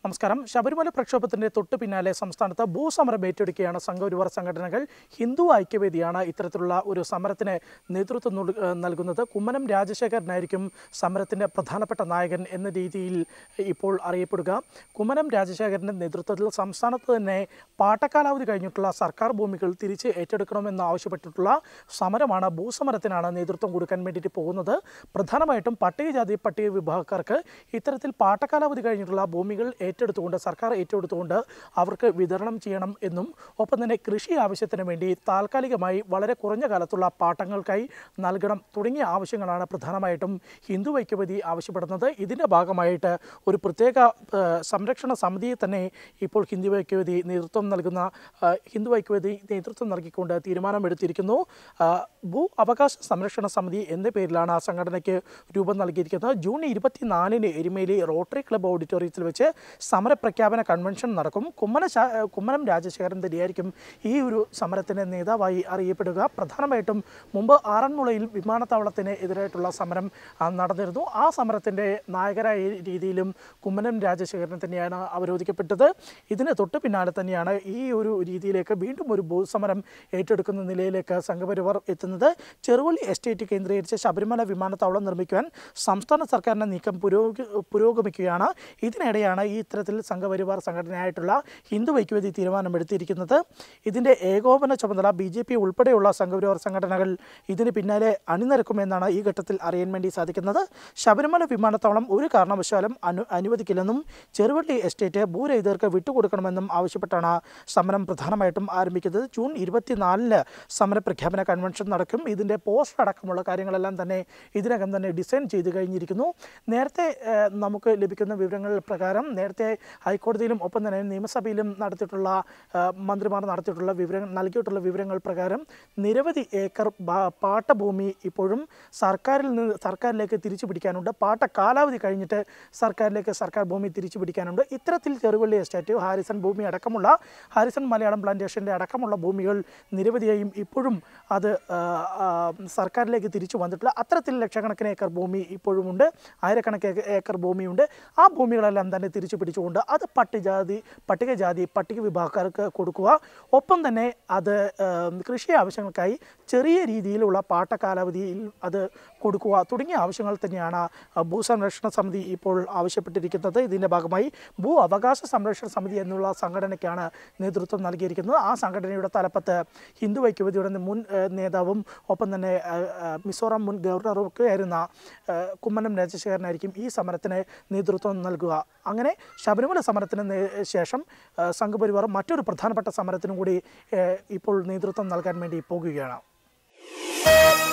നമസ്കാരം ശബരിമല പ്രക്ഷോഭത്തിന്റെ തൊട്ടു പിന്നാലെ സംസ്ഥാനത്ത് ഭൂസമരം ഏറ്റെടുക്കുകയാണ് സംഘപരിവാർ സംഘടനകൾ ഹിന്ദു ഐക്യവേദിയാണ് ഇത്തരത്തിലുള്ള ഒരു സമരത്തിന് നേതൃത്വം നൽക- ഏഹ് നൽകുന്നത് കുമ്മനം രാജശേഖരനായിരിക്കും സമരത്തിന്റെ പ്രധാനപ്പെട്ട നായകൻ എന്ന രീതിയിൽ ഇപ്പോൾ അറിയപ്പെടുക കുമ്മനം രാജശേഖരന്റെ നേതൃത്വത്തിൽ സംസ്ഥാനത്ത് തന്നെ പാട്ടക്കാലാവധി കഴിഞ്ഞിട്ടുള്ള സർക്കാർ ഭൂമികൾ തിരിച്ച് ഏറ്റെടുക്കണമെന്ന് ആവശ്യപ്പെട്ടിട്ടുള്ള സമരമാണ് ഭൂസമരത്തിനാണ് നേതൃത്വം കൊടുക്കാൻ വേണ്ടിയിട്ട് പോകുന്നത് പ്രധാനമായിട്ടും പട്ടികജാതി പട്ടിക വിഭാഗക്കാർക്ക് ഇത്തരത്തിൽ പാട്ടക്കാലാവധി കഴിഞ്ഞിട്ടുള്ള ഭൂമികൾ ഏറ്റെടുത്തുകൊണ്ട് സർക്കാർ ഏറ്റെടുത്തുകൊണ്ട് അവർക്ക് വിതരണം ചെയ്യണം എന്നും ഒപ്പം തന്നെ കൃഷി ആവശ്യത്തിന് വേണ്ടി താൽക്കാലികമായി വളരെ കുറഞ്ഞ കാലത്തുള്ള പാട്ടങ്ങൾക്കായി നൽകണം തുടങ്ങിയ ആവശ്യങ്ങളാണ് പ്രധാനമായിട്ടും ഹിന്ദു ഐക്യവേദി ആവശ്യപ്പെടുന്നത് ഇതിൻ്റെ ഭാഗമായിട്ട് ഒരു പ്രത്യേക ആ, സംരക്ഷണ സമിതിയെ തന്നെ ഇപ്പോൾ ഹിന്ദു ഐക്യവേദി നേതൃത്വം നൽകുന്ന ആ, ഹിന്ദു ഐക്യവേദി നേതൃത്വം നൽകിക്കൊണ്ട് തീരുമാനമെടുത്തിരിക്കുന്നു ആ, ഭൂ അവകാശ സംരക്ഷണ സമിതി എന്ന പേരിലാണ് ആ സംഘടനയ്ക്ക് രൂപം നൽകിയിരിക്കുന്നത് ജൂൺ ഇരുപത്തിനാലിന് എരുമേലി റോട്ടറി ക്ലബ്ബ് ഓഡിറ്റോറിയത്തിൽ വെച്ച് സമരപ്രഖ്യാപന കൺവെൻഷൻ നടക്കും കുമ്മന ശാ- കുമ്മനം രാജശേഖരൻ തന്നെയായിരിക്കും ഈ ഒരു സമരത്തിൻ്റെ നേതാവായി അറിയപ്പെടുക പ്രധാനമായിട്ടും മുമ്പ് ആറന്മുളയിൽ വിമാനത്താവളത്തിന് എതിരായിട്ടുള്ള സമരം ആ, നടന്നിരുന്നു ആ സമരത്തിൻ്റെ നായകരായ രീതിയിലും കുമ്മനം രാജശേഖരൻ തന്നെയാണ് അവരോധിക്കപ്പെട്ടത് ഇതിന് തൊട്ട് പിന്നാലെ തന്നെയാണ് ഈ ഒരു രീതിയിലേക്ക് വീണ്ടും ഒരു ഭൂസമരം ഏറ്റെടുക്കുന്ന നിലയിലേക്ക് സംഘപരിവാർ എത്തുന്നത് ചെറുവള്ളി എസ്റ്റേറ്റ് കേന്ദ്രീകരിച്ച് ശബരിമല വിമാനത്താവളം നിർമ്മിക്കുവാൻ സംസ്ഥാന സർക്കാരിൻ്റെ നീക്കം പുരോഗ പുരോഗമിക്കുകയാണ് ഇതിനിടെയാണ് ഈ ഇത്തരത്തിൽ സംഘപരിവാർ സംഘടനയായിട്ടുള്ള ഹിന്ദു ഐക്യവേദി തീരുമാനമെടുത്തിരിക്കുന്നത് ഇതിൻ്റെ ഏകോപന ചുമതല ബി ജെ പി ഉൾപ്പെടെയുള്ള സംഘപരിവാർ സംഘടനകൾ ഇതിന് പിന്നാലെ അണിനിരക്കുമെന്നാണ് ഈ ഘട്ടത്തിൽ അറിയാൻ വേണ്ടി സാധിക്കുന്നത് ശബരിമല വിമാനത്താവളം ഒരു കാരണവശാലും അനു അനുവദിക്കില്ലെന്നും ചെറുവള്ളി എസ്റ്റേറ്റ് ഭൂരഹിതർക്ക് വിട്ടുകൊടുക്കണമെന്നും ആവശ്യപ്പെട്ടാണ് സമരം പ്രധാനമായിട്ടും ആരംഭിക്കുന്നത് ജൂൺ ഇരുപത്തിനാലിന് സമരപ്രഖ്യാപന കൺവെൻഷൻ നടക്കും ഇതിൻ്റെ പോസ്റ്റർ അടക്കമുള്ള കാര്യങ്ങളെല്ലാം തന്നെ ഇതിനകം തന്നെ ഡിസൈൻ ചെയ്ത് കഴിഞ്ഞിരിക്കുന്നു നേരത്തെ ഏഹ്, നമുക്ക് ലഭിക്കുന്ന വിവരങ്ങൾ പ്രകാരം നേരത്തെ ഹൈക്കോടതിയിലും ഒപ്പം തന്നെ നിയമസഭയിലും നടത്തിയിട്ടുള്ള ഏഹ്, മന്ത്രിമാർ നടത്തിയിട്ടുള്ള വിവരങ്ങൾ നൽകിയിട്ടുള്ള വിവരങ്ങൾ പ്രകാരം നിരവധി ഏക്കർ ബാ- പാട്ടഭൂമി ഇപ്പോഴും സർക്കാരിൽ നിന്ന് സർക്കാരിലേക്ക് തിരിച്ചു പിടിക്കാനുണ്ട് പാട്ട കാലാവധി കഴിഞ്ഞിട്ട് സർക്കാരിലേക്ക് സർക്കാർ ഭൂമി തിരിച്ചു പിടിക്കാനുണ്ട് ഇത്തരത്തിൽ ചെറുവള്ളി എസ്റ്റേറ്റ് ഹാരിസൺ ഭൂമി അടക്കമുള്ള ഹാരിസൺ മലയാളം പ്ലാന്റേഷൻ്റെ അടക്കമുള്ള ഭൂമികൾ നിരവധിയായും ഇപ്പോഴും അത് ആ, ആ, സർക്കാരിലേക്ക് തിരിച്ചു വന്നിട്ടില്ല അത്തരത്തിൽ ലക്ഷക്കണക്കിന് ഏക്കർ ഭൂമി ഇപ്പോഴുമുണ്ട് ആയിരക്കണക്കിന് ഏക്കർ ഭൂമിയുണ്ട് ആ ഭൂമികളെല്ലാം തന്നെ തിരിച്ചു പിടിച്ചുകൊണ്ട് അത് പട്ടികജാതി പട്ടികജാതി പട്ടിക വിഭാഗക്കാർക്ക് കൊടുക്കുക ഒപ്പം തന്നെ അത് ആ, കൃഷി ആവശ്യങ്ങൾക്കായി ചെറിയ രീതിയിലുള്ള പാട്ട കാലാവധിയിൽ അത് കൊടുക്കുക തുടങ്ങിയ ആവശ്യങ്ങൾ തന്നെയാണ് ആ, ഭൂസംരക്ഷണ സമിതി ഇപ്പോൾ ആവശ്യപ്പെട്ടിരിക്കുന്നത് ഇതിൻ്റെ ഭാഗമായി ഭൂ അവകാശ സംരക്ഷണ സമിതി എന്നുള്ള സംഘടനയ്ക്കാണ് നേതൃത്വം നൽകിയിരിക്കുന്നത് ആ സംഘടനയുടെ തലപ്പത്ത് ഹിന്ദു ഐക്യവേദിയുടെ മുൻ ആ, നേതാവും ഒപ്പം തന്നെ ആ, ആ, മിസോറാം മുൻ ഗവർണറും ഒക്കെ ആയിരുന്ന ആ, കുമ്മനം രാജശേഖരനായിരിക്കും ഈ സമരത്തിന് നേതൃത്വം നൽകുക അങ്ങനെ ശബരിമല സമരത്തിന് നേ- ശേഷം ആ, സംഘപരിവാർ മറ്റൊരു പ്രധാനപ്പെട്ട സമരത്തിനും കൂടി ആ, ഇപ്പോൾ നേതൃത്വം നൽകാൻ വേണ്ടി പോകുകയാണ്